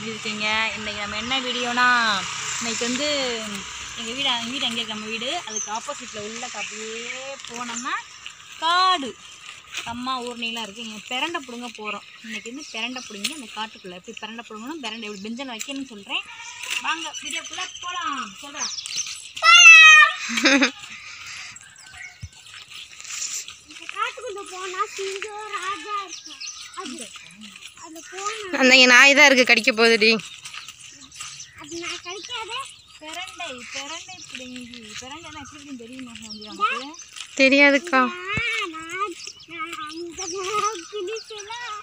எப்படி இருக்கீங்க இன்றைக்கி நம்ம என்ன வீடியோனா இன்னைக்கு வந்து எங்கள் வீடு எங்கள் வீடு எங்கே இருக்கு நம்ம வீடு அதுக்கு ஆப்போசிட்டில் உள்ள அப்படியே போனோம்னா காடு அம்மா ஊர்னிலாம் இருக்குது இங்கே பிரண்டை பிடுங்க போகிறோம் இன்னைக்கு வந்து பிரண்டை பிடுங்கி அந்த காட்டுக்குள்ளே எப்படி பிரண்டை பிடுங்கணும் பிரண்டை எப்படி பெஞ்சனை வைக்கணும்னு சொல்கிறேன் வாங்க வீடியோக்குள்ளே போகலாம் சொல்கிறேன் இந்த காட்டுக்குள்ள போனா சிங்கம் ராஜா இருக்கும் அது அது போனா அந்த இங்க நாய் தான் இருக்கு கடிக்க போகுதுடி அது நான் கழிக்காதே பிரண்டை பிரண்டை பிடுங்கி பிரண்டைனா எப்படி இருக்குன்னு தெரியுமா சாந்தி உனக்கு தெரியாதுக்கா நான் நான் அந்த நான் குடிக்கலாம்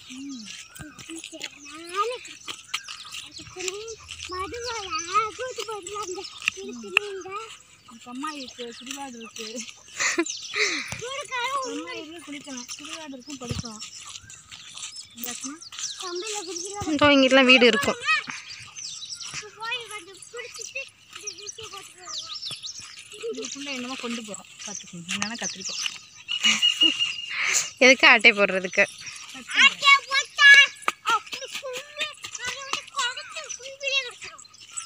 மதுவலா கூட்டு போடுறாங்க இருக்குங்க உங்கள் அம்மா இருக்குது சுடுகாடு இருக்குது கூடுக்காரும் அம்மா இருக்கு குளிக்கணும் சுடுகாடு இருக்கும் படிக்கலாம் இந்தாச்சுன்னா கம்பியில குடிக்கலாம் இதோ இங்கிட்டலாம் வீடு இருக்கும் போய் வந்து குடிச்சிட்டு இது வீசி போட்டு வருவோம் இதுக்குள்ளே என்னமோ கொண்டு போகிறோம் பார்த்துக்கோங்க என்னென்னா கத்திரிக்கோம் எதுக்கு அட்டை போடுறதுக்கு ஆட்டே போட்டா அப்படி கும்பி அதை வந்து கொடுத்து கும்பிலே கிடச்சிடும்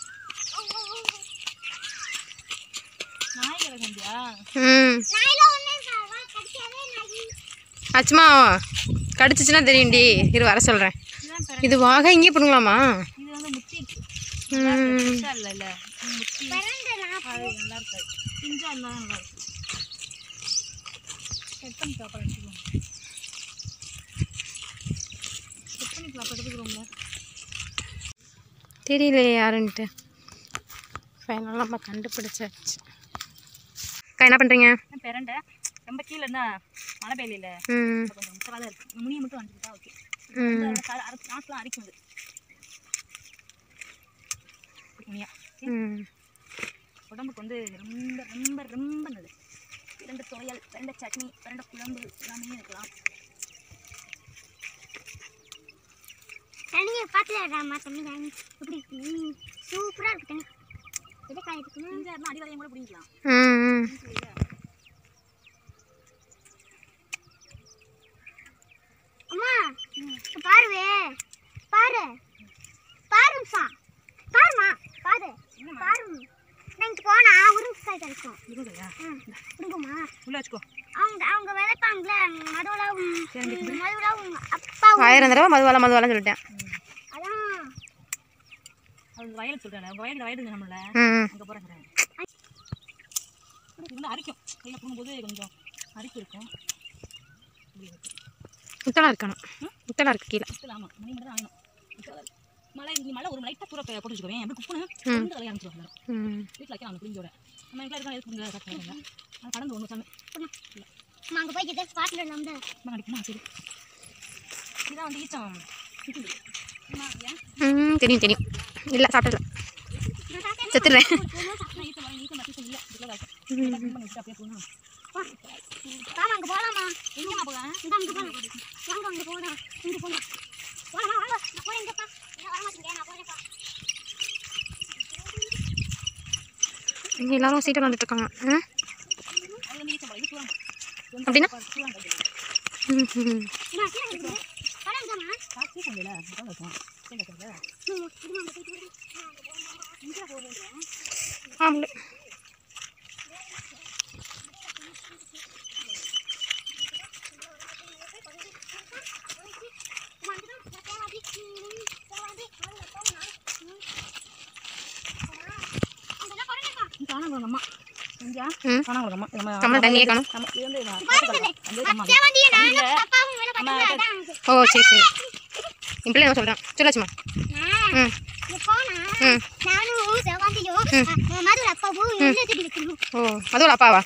நாய் கிடக்குண்டியா ம் நாயில ஒண்ணே சாவா கடிக்காதே நாய் அச்சுமா கடிச்சிச்சுன்னா தெரியும்டி இரு வர சொல்கிறேன் இதுதான் பிற இது வாக இங்கே பண்ணுங்களாமா இது வந்து முத்தி ம் பிஞ்சா இல்லைல்ல இது முத்தி பிறந்த நான் அது நல்லா இருக்காது பிஞ்சா இருந்தால் நல்லா இருக்கும் கட் பண்ணி சாப்பாடு எடுத்துக்கோங்க கட் பண்ணி சாப்பாடு எடுத்துக்கிறோம்ல தெரியலையே யாருன்ட்டு ஃபைனலாக நம்ம கண்டுபிடிச்சாச்சு அக்கா என்ன பண்ணுறீங்க நான் பிறண்டை ரொம்ப கீழே இருந்தா மழை பெய்யல ம் கொஞ்சம் முத்தமாக தான் இருக்குது முனியை மட்டும் வந்துட்டு ஓகே ம் நாட்டெலாம் அரிக்கும் அது முனியா ம் உடம்புக்கு வந்து ரொம்ப ரொம்ப ரொம்ப நல்லது ரெண்டு துவையல் ரெண்டு சட்னி ரெண்டு குழம்பு எல்லாமே இருக்கலாம் தண்ணியை பார்த்துலாடாமா தண்ணி தண்ணி எப்படி இருக்கு சூப்பராக இருக்கு தண்ணி எதை காய் இருக்குன்னா இந்த இருந்தால் அடிவரையும் கூட பிடிக்கலாம் ம் ம் அம்மா இங்க பாருவே பாரு பாரும்சா பாருமா பாரு பாரு நான் போனா உருங்காய் கிடைக்கும் இருக்குதுல்ல உருங்குமா உள்ளே வச்சுக்கோ அவங்க அவங்க விளைப்பாங்களே மதுவில் சரி, மதுவில் அப்பா ஆயிரம் தடவை மதுவாலாம் மதுவாலாம் சொல்லிட்டேன் அதான் அது வயல் சொல்கிறேன் உங்கள் வயல் வயல் நம்மள ம் ம் அங்கே போகிறேன் இது வந்து அரிக்கும் கையில் போகும்போது கொஞ்சம் அரிப்பு இருக்கும் முத்தலாம் இருக்கணும் முத்தலாம் இருக்கு கீழே ஃபஸ்ட்டு ஆமாம் மணி மட்டும் தான் ஆகணும் முத்தலா இருக்கு. மழை இங்கே மழை ஒரு லைட்டாக தூர போட்டு வச்சுக்கோவேன் எப்படி குப்புனு ரெண்டு தலையாக ஆரம்பிச்சிடும் ம் வீட்டில் வைக்கலாம் அந்த புளிஞ்சோட நம்ம எல்லாம் இருக்கலாம் எதுக்கு புளிஞ்ச கட்ட வேண்டாம் அது கடந்து ஒன்று சாமி அம்மா அங்கே போய் கிட்ட ஸ்பாட்டில் இல்லாமல் அம்மா கடிக்குமா சரி இதான் வந்து ஈச்சம் இது. அம்மா, ஏன் ம் தெரியும் தெரியும் இல்லை சாப்பிடல செத்துடுறேன் நான் ஈச்சம் வாங்கி ஈச்சம் மத்தி இல்லை இதுக்குள்ள இருக்கும் எல்லாம் clean பண்ணி வச்சுட்டு அப்படியே போகணும் வாமா அங்கே போகலாமா எங்கேம்மா போகலாம் இந்த அங்கே போகலாம் வாங்க அங்கே போகலாம் இங்கே போகலாம் வாங்க வாங்க நான் போகிறேன் இங்கப்பா நான் வரமாட்டேங்க நான் போகிறேன்ப்பா இங்கே எல்லாரும் சீட்டை வந்துட்டு இருக்காங்க ம் அது வந்து ஈச்சம் பழம் இது சூறாங்க அப்படின்னா? சூறாங்க ம், ம் நான் கீழே இருக்குது படம் இருக்காமா காக்கி சந்தையில் அதான் இருக்கும் சரி வைக்கிறதா இருமா அங்கே போயிட்டு வரேன் நான் அங்கே போகணும் எங்கே போகிறேன் ஆமாம் காணாங்க அம்மா எங்கேயா ம் காணாங்க அம்மா நம்ம கம்மல் தண்ணியே காணும் நம்ம இது வந்து நான் வந்து அம்மா அம்மா ஓ சரி சரி என் பிள்ளை என்ன சொல்கிறேன் சொல்லாச்சுமா ம் ம் ஓ அதுவும் அப்பாவா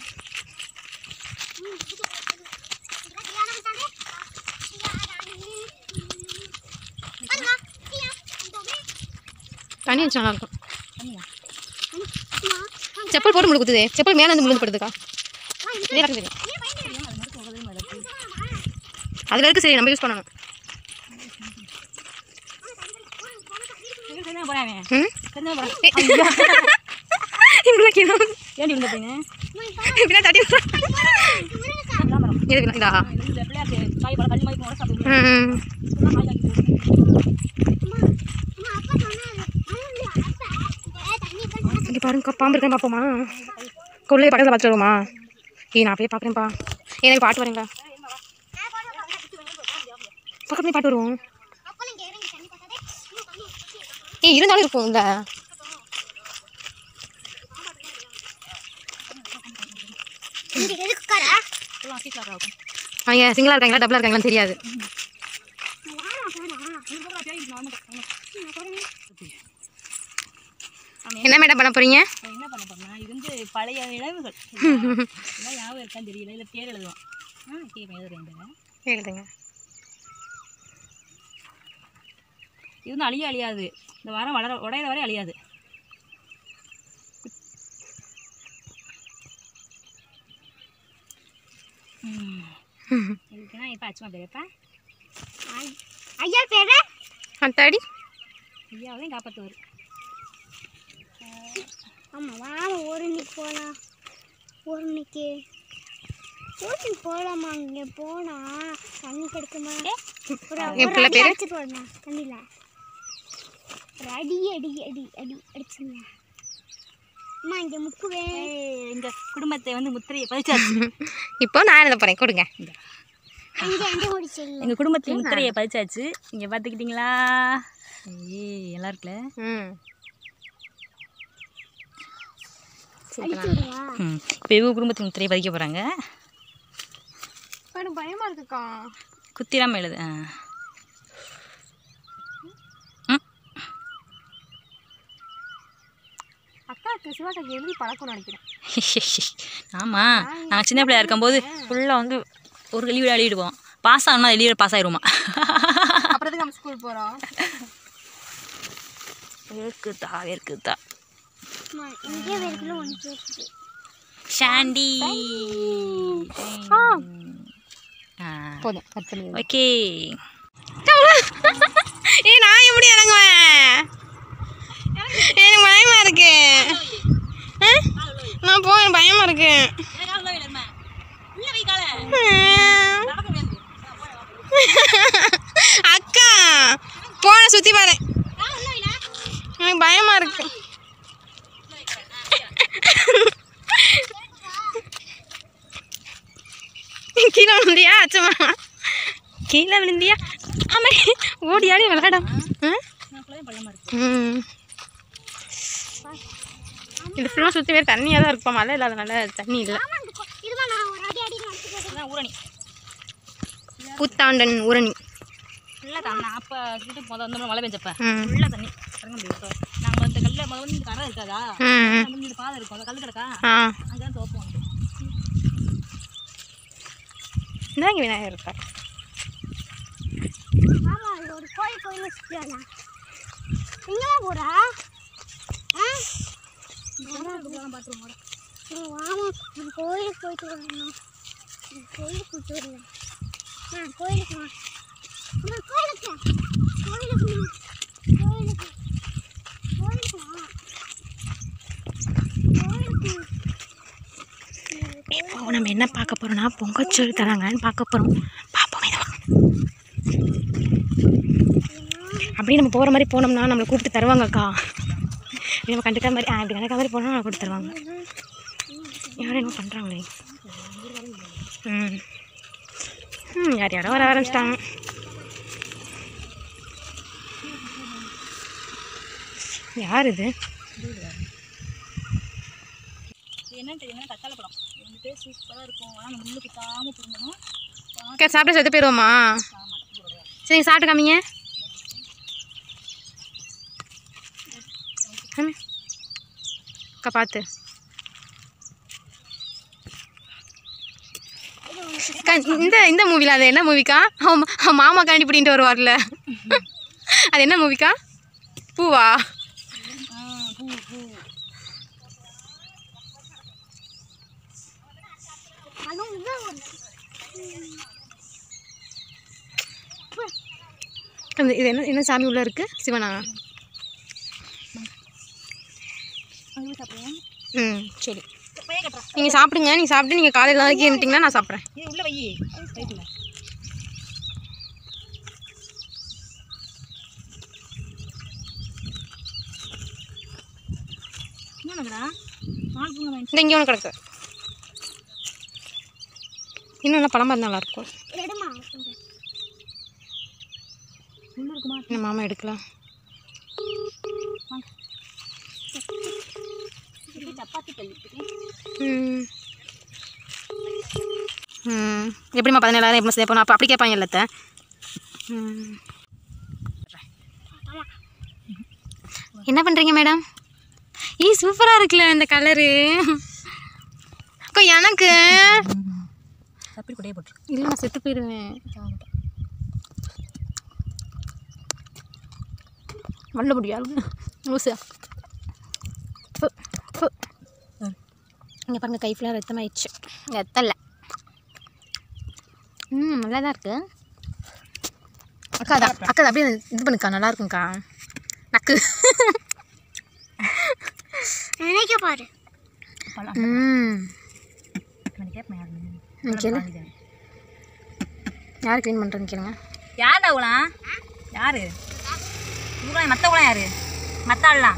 தண்ணி வச்சு நல்லா இருக்கும் தண்ணியா செப்பல் போட்டு முழு குத்துதே செப்பல் மேலே வந்து முழுந்து படுதுக்கா இதே எனக்கு தெரியும் அது மட்டும் போகவே மாதிரி அதில் இருக்கு சரி நம்ம யூஸ் பண்ணணும் தெரிஞ்சா போகிறேன் ம் தெரிஞ்சா போகிறேன் இப்படி வைக்கணும் ஏன்டி விழுந்த பையனு இப்படின்னா தட்டி விட்றேன். இதெல்லாம் மரம் இது இதா இது பிள்ளையாருக்கு காய் பழம் கல் மாதிரி கூட சாப்பிடுவோம் ம் ம் அம்மா அப்பா சொன்னாரு அண்ணா, அப்பா ஏ, தண்ணி தான் இங்கே பாருங்கக்கா பாம்பு இருக்கேன் பார்ப்போமா கொள்ளைய பக்கத்தில் பார்த்துட்டு வருவோமா ஏய் நான் அப்படியே பார்க்குறேன்ப்பா எனக்கு பாட்டு வரேங்க பக்கத்துலேயே பாட்டு வருவோம் அப்பா நீங்க இறங்கி தண்ணி பார்த்தாதே இன்னும் தண்ணி ஊத்தி. ஏய் இருந்தாலும் இருக்கும் இந்த இங்க எதுக்கு உட்கார அவங்க சிங்கிளாக இருக்காங்களா டபுளாக இருக்காங்களான்னு தெரியாது என்ன மேடம் பண்ண போகிறீங்க அவன் என்ன பண்ண போறேன்னா இது வந்து பழைய நினைவுகள் இதெல்லாம் ஞாபகம் இருக்கான்னு தெரியல இல்லை பேர் எழுதுவான் ஆ கீழே எழுதுறேன் எழுதுங்க இது வந்து அழிய அழியாது இந்த வாரம் வளர உடையிற வரை அழியாது ம். இதுக்குன்னா இப்போ அச்சுமா பேரப்பா ஐ- ஐயா பேரு அத்தாடி ஐயாவையும் காப்பாற்றுவார் ஆமா வாங்க ஒரு இன்னைக்கு போகலாம் ஒரு இன்னைக்கு ஓட்டிங் போகலாமா இங்கே போனா தண்ணி கிடைக்குமா ஒரு என் ஒரு பிள்ளை அடி பேரு? அடிச்சிட்டு வரணும் தண்ணியில் ஒரு அடி அடி அடி அடி அடிச்சுங்க அம்மா இங்கே முக்குவேன் எங்கள் குடும்பத்தை வந்து முத்திரையை பதிச்சாச்சு இப்போ நான் எழுத போகிறேன் கொடுங்க அங்கே அங்கே ஓடிச்சு எங்கள் குடும்பத்தில் முத்திரையை பதிச்சாச்சு இங்கே பார்த்துக்கிட்டிங்களா ஏய் நல்லா இருக்குல்ல ம் அடிச்சு விடுவா ம் இப்போ இவங்க குடும்பத்தின் முத்திரையை பதிக்க போகிறாங்க எனக்கு பயமாக இருக்குக்கா குத்திராம எழுது ஆ ம் அக்காவுக்கு சிவாக்காக்கு எழுதி பழக்கம்னு நினைக்கிறேன் ஆமாம் நாங்கள் சின்ன பிள்ளையா இருக்கும்போது ஃபுல்லாக வந்து ஒரு கழிவு எழுதிடுவோம் பாஸ் ஆகணும்னா வெளியே பாஸ் ஆயிடுவோமா அப்புறத்துக்கு நம்ம ஸ்கூல் போகிறோம் வேர்க்குதா வேர்க்குதா அம்மா இங்கே வரைக்கும் ஒன்று கேட்குது ஷாண்டி போதும் கட் பண்ணி ஓகே ஏய் நான் எப்படி இறங்குவேன் எனக்கு பயமா இருக்கு ஆ? நான் போய் பயமா இருக்கு அக்கா போன சுத்தி பாரு எனக்கு பயமா இருக்கு கீழே விழுந்தியா அச்சம்மா கீழே விழுந்தியா ஆமா ஓடி ஆடி விளையாடம் ம் இது ஃபுல்லாக சுற்றி வேறு தண்ணியாக தான் இருப்போம் மழை இல்லாதனால தண்ணி இல்லை இதுமா நான் ஒரு அடி அடி நடத்துக்கிறேன் ஊரணி புத்தாண்டன் ஊரணி ஃபுல்லாக தண்ணி அப்போ கிட்ட முதல் வந்து மழை பெஞ்சப்ப ம் ஃபுல்லாக தண்ணி இறங்க முடியும் நாங்கள் இந்த கல்ல முதல்ல வந்து இந்த கரை இருக்காதா ம் ம். நம்ம இந்த பாதை இருக்கும் அந்த கல் கிடக்கா ஆ அங்கே தான் தோப்போம் வந்து இந்த இங்கே விநாயகர் இருக்கார் ஆமா இது ஒரு கோயில் கோயில் வச்சுக்கலாம் எங்கேயா போறா ஆ பாத்ரூம் சரி, வாமா ஒரு கோயிலுக்கு போயிட்டு வரணும் ஒரு கோயிலுக்கு போயிட்டு வரலாம் ஆ கோயிலுக்கு வா அம்மா, கோயிலுக்கு கோயிலுக்கு வா. கோயிலுக்கு கோயிலுக்கு வா கோயிலுக்கு வா. இப்போ நம்ம என்ன பார்க்க போகிறோம்னா பொங்கச்சோறு தராங்கன்னு பார்க்க போகிறோம் பார்ப்போம் இதை அப்படியே நம்ம போகிற மாதிரி போனோம்னா நம்மளை கூப்பிட்டு தருவாங்கக்கா இப்படி நம்ம கண்டுக்காத மாதிரி ஆ இப்படி கண்டுக்காத மாதிரி போனால் நம்மளை கூப்பிட்டு தருவாங்க யாரும் என்ன பண்ணுறாங்களே ம் ம் யார் யாரோ வர ஆரம்பிச்சிட்டாங்க யார் இது இது என்னன்னு தெரியுமா கத்தாழை பழம் இது வந்துட்டு சூப்பராக இருக்கும் ஆனால் முள்ளு குத்தாமல் புரிஞ்சணும் அக்கா சாப்பிட்டு செத்து போயிடுவோமா சரி நீங்கள் சாப்பிட்டு காமிங்க காமி. அக்கா பார்த்து அக்கா, இந்த இந்த மூவில அது என்ன மூவிக்கா அவன் அவன் மாமா காண்டி பிடின்ட்டு வருவார்ல அது என்ன மூவிக்கா பூவா பூ பூ அதுவும் இது ஒரு இந்த- இது என்ன என்ன சாமி உள்ள இருக்கு சிவனா அங்கே சாப்பிடுவோம் ம் சரி பைய கட்டுறா நீங்கள் சாப்பிடுங்க நீங்கள் சாப்பிட்டு நீங்கள் காலையில் வரைக்கும் இருந்துட்டிங்கன்னா நான் சாப்பிட்றேன் இது உள்ள வை வயிற்றுல இன்னொன்னுங்கடா நாலு பூங்க வாங்கி இந்த இங்கே ஒன்று கிடக்கு இன்னும் நல்லா பழமாக இருந்தால் நல்லாயிருக்கும் எடுமா கொஞ்சம் உள்ள இருக்குமா இந்த மாமா எடுக்கலாம் இது சப்பாத்தி கல்லி ம் ம் எப்படிம்மா பதினேழாயிரம் எப்படி சேர்ப்போம் அப்போ அப்படி கேட்பாங்க இல்லத்த ம் என்ன பண்ணுறீங்க மேடம் ஈ சூப்பராக இருக்குல்ல இந்த கலரு அக்கா எனக்கு சப்பி கொடையே போட்டுரு இல்லை நான் செத்து போயிடுவேன் வல்ல முடியாது லூசா இங்கே பாருங்க கை ஃபுல்லாக ரத்தமாயிடுச்சு ரத்தம் இல்லை ம் நல்லா தான் இருக்கு அக்கா அதான் அக்கா அது அப்படியே இது பண்ணுக்கா நல்லா இருக்கும்க்கா நக்கு நினைக்க பாரு ம் கேட்பேன் ம், கேளு யார் க்ளீன் பண்ணுறேன்னு கேளுங்க யார் அவலாம் யாரு இவங்க மற்றவங்களாம் யாரு மற்ற ஆள்லாம்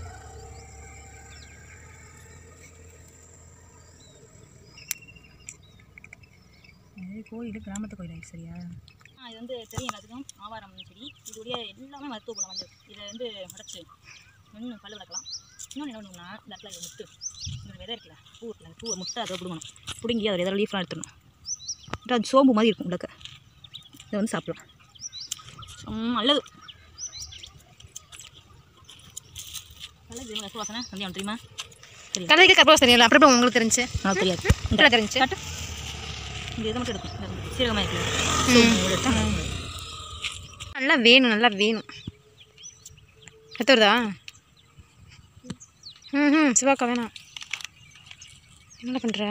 கோயில் கிராமத்து கோயில் ஆயிடுச்சு சரியா இது வந்து தெரியும் எல்லாத்துக்கும் ஆவாரம் செடி இதோடைய எல்லாமே மருத்துவ குணம் வந்து இதை வந்து உடச்சி இன்னும் பல்லு வளர்க்கலாம் இன்னொன்று என்ன பண்ணுவோம்னா இந்த இடத்துல இது முத்து இந்த விதை இருக்குல்ல பூ இருக்குல்ல பூவை முட்டை அதை பிடுங்கணும் பிடுங்கி அதை எதாவது லீஃப்லாம் எடுத்துடணும் அப்புறம் அது சோம்பு மாதிரி இருக்கும் உள்ளக்க இதை வந்து சாப்பிடலாம் ம், நல்லது நல்லது தெரியுமா சுவாசனை சந்தியா தெரியுமா தெரியும் கடைக்கு கற்பூரம் தெரியல அப்புறம் எப்படி உங்களுக்கு தெரிஞ்சு எனக்கு தெரியாது நல்லா தெரிஞ்சு காட்டு இந்த இதை மட்டும் எடுக்கும் இந்த சீரகமாக இருக்கு நல்லா வேணும் நல்லா வேணும் எத்த வருதா ம் ம் சிவாக்கா வேணாம் என்ன பண்ணுற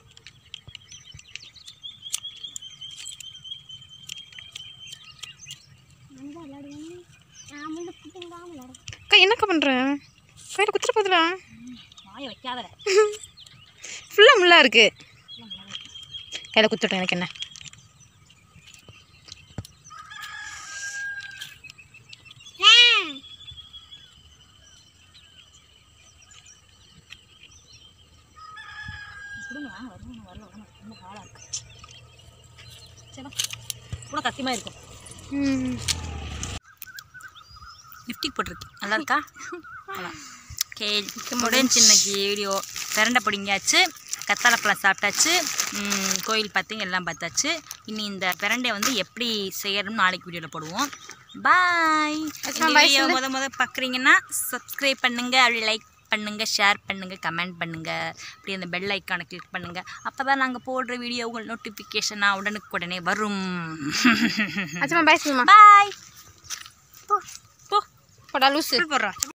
நான் தான் விளையாடுவேன் நான் வந்து புட்டுங்க தான் விளையாடுவேன் அக்கா என்னக்கா பண்ணுற கையில் குத்துற போதுடா வாயை வைக்காத ஃபுல்லாக முள்ளா இருக்கு கையில் குத்துட்டேன் எனக்கு என்ன கொடுங்க வாங்க வரணும் வரல வரணும் ரொம்ப ஹாலாக இருக்கு சரி கூட கத்தியமாக இருக்கும் ம் லிப்டிக் போட்டிருக்கு நல்லா இருக்கா அதான் ஓகே முடிஞ்சு இன்னைக்கு வீடியோ பிரண்டை பிடிங்கியாச்சு கத்தாழப்பழம் சாப்பிட்டாச்சு ம், கோயில் பார்த்தீங்க எல்லாம் பார்த்தாச்சு இனி இந்த பிரண்டை வந்து எப்படி செய்யணும்னு நாளைக்கு வீடியோவில் போடுவோம் பாய் இந்த bye வீடியோ முத முத பார்க்குறீங்கன்னா சப்ஸ்கிரைப் பண்ணுங்க அப்படி லைக் பண்ணுங்க ஷேர் பண்ணுங்க கமெண்ட் பண்ணுங்க அப்படி அந்த பெல் ஐக்கானை கிளிக் பண்ணுங்க அப்போ தான் நாங்கள் போடுற வீடியோ உங்கள் நோட்டிஃபிகேஷனாக உடனுக்குடனே வரும் அச்சம்மா பாய் சொல்லுமா பாய் போ போடா லூசு போடுறா